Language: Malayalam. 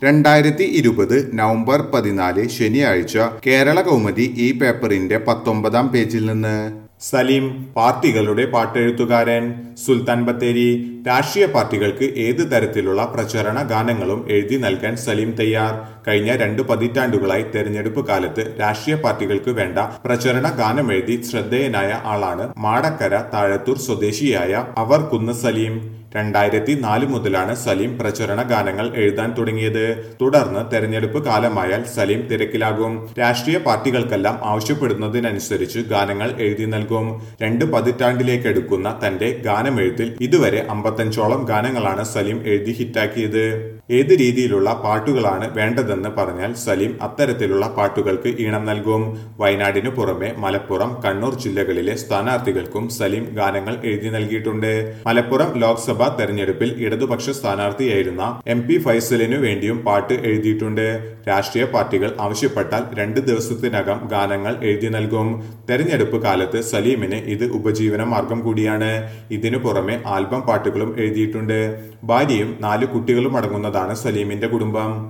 രണ്ടായിരത്തി ഇരുപത് നവംബർ പതിനാല് ശനിയാഴ്ച കേരള കൗമുദി ഈ പേപ്പറിന്റെ പത്തൊമ്പതാം പേജിൽ നിന്ന് സലീം പാർട്ടികളുടെ പാട്ടെഴുത്തുകാരൻ സുൽത്താൻ ബത്തേരി രാഷ്ട്രീയ പാർട്ടികൾക്ക് ഏത് തരത്തിലുള്ള പ്രചരണ ഗാനങ്ങളും എഴുതി നൽകാൻ സലീം തയ്യാർ കഴിഞ്ഞ രണ്ട് പതിറ്റാണ്ടുകളായി തെരഞ്ഞെടുപ്പ് കാലത്ത് രാഷ്ട്രീയ പാർട്ടികൾക്ക് വേണ്ട പ്രചരണ ഗാനം എഴുതി ശ്രദ്ധേയനായ ആളാണ് മാടക്കര താഴത്തൂർ സ്വദേശിയായ അവർ കുന്ന് സലീം രണ്ടായിരത്തി നാല് മുതലാണ് സലീം പ്രചരണ ഗാനങ്ങൾ എഴുതാൻ തുടങ്ങിയത് തുടർന്ന് തെരഞ്ഞെടുപ്പ് കാലമായാൽ സലീം തിരക്കിലാകും രാഷ്ട്രീയ പാർട്ടികൾക്കെല്ലാം ആവശ്യപ്പെടുന്നതിനനുസരിച്ച് ഗാനങ്ങൾ എഴുതി നൽകും രണ്ട് പതിറ്റാണ്ടിലേക്ക് എടുക്കുന്ന തന്റെ ഗാനമെഴുത്തിൽ ഇതുവരെ അമ്പത്തഞ്ചോളം ഗാനങ്ങളാണ് സലീം എഴുതി ഹിറ്റാക്കിയത് ഏത് രീതിയിലുള്ള പാട്ടുകളാണ് വേണ്ടതെന്ന് പറഞ്ഞാൽ സലീം അത്തരത്തിലുള്ള പാട്ടുകൾക്ക് ഈണം നൽകും വയനാടിനു പുറമെ മലപ്പുറം കണ്ണൂർ ജില്ലകളിലെ സ്ഥാനാർത്ഥികൾക്കും സലീം ഗാനങ്ങൾ എഴുതി നൽകിയിട്ടുണ്ട് മലപ്പുറം ലോക്സഭാ തെരഞ്ഞെടുപ്പിൽ ഇടതുപക്ഷ സ്ഥാനാർത്ഥിയായിരുന്ന എം പി ഫൈസലിനു വേണ്ടിയും പാട്ട് എഴുതിയിട്ടുണ്ട് രാഷ്ട്രീയ പാർട്ടികൾ ആവശ്യപ്പെട്ടാൽ രണ്ട് ദിവസത്തിനകം ഗാനങ്ങൾ എഴുതി നൽകും തെരഞ്ഞെടുപ്പ് കാലത്ത് സലീമിന് ഇത് ഉപജീവന മാർഗം കൂടിയാണ് ഇതിനു പുറമെ ആൽബം പാട്ടുകളും എഴുതിയിട്ടുണ്ട് ഭാര്യയും നാല് കുട്ടികളും അടങ്ങുന്നതാണ് സലീമിന്റെ കുടുംബം